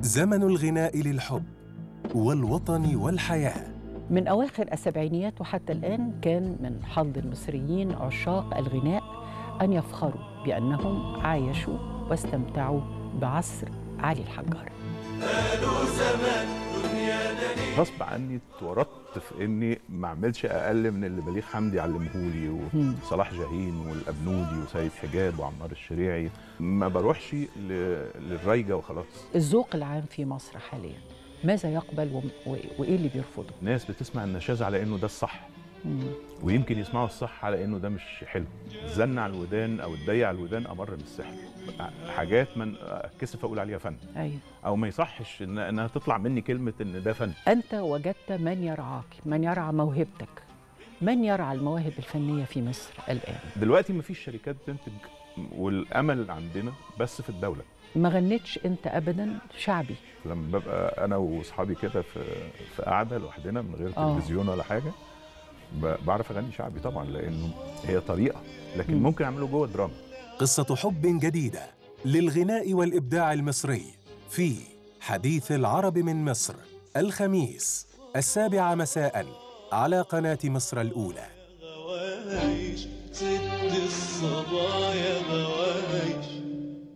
زمن الغناء للحب والوطن والحياه من أواخر السبعينيات وحتى الآن كان من حظ المصريين عشاق الغناء أن يفخروا بأنهم عايشوا واستمتعوا بعصر علي الحجار غصب عني اتورطت في اني ما اعملش اقل من اللي بليغ حمدي علمهولي مم. وصلاح جاهين والابنودي وسيد حجاب وعمار الشريعي ما بروحش ل- للرايجه وخلاص الذوق العام في مصر حاليا ماذا يقبل و- و- وإيه اللي بيرفضه الناس بتسمع النشاز على انه ده الصح مم. ويمكن يسمعوا الصح على انه ده مش حلو الزن على الودان او الضيق على الودان امر من السحر حاجات من اتكسف اقول عليها فن أيوة. او ما يصحش إن انها تطلع مني كلمه ان ده فن أنت وجدت من يرعاك من يرعى موهبتك من يرعى المواهب الفنية في مصر الآن دلوقتي ما فيش شركات بتنتج والامل عندنا بس في الدوله ما غنيتش أنت أبدا شعبي لما ببقى انا واصحابي كده في في قعده لوحدنا من غير آه. تلفزيون ولا حاجه ب- بعرف اغني شعبي طبعا لانه هي طريقه لكن مم. ممكن اعمله جوه دراما قصه حب جديده للغناء والابداع المصري في حديث العرب من مصر الخميس السابعه مساء على قناه مصر الاولى غوايش ست الصبايا غوايش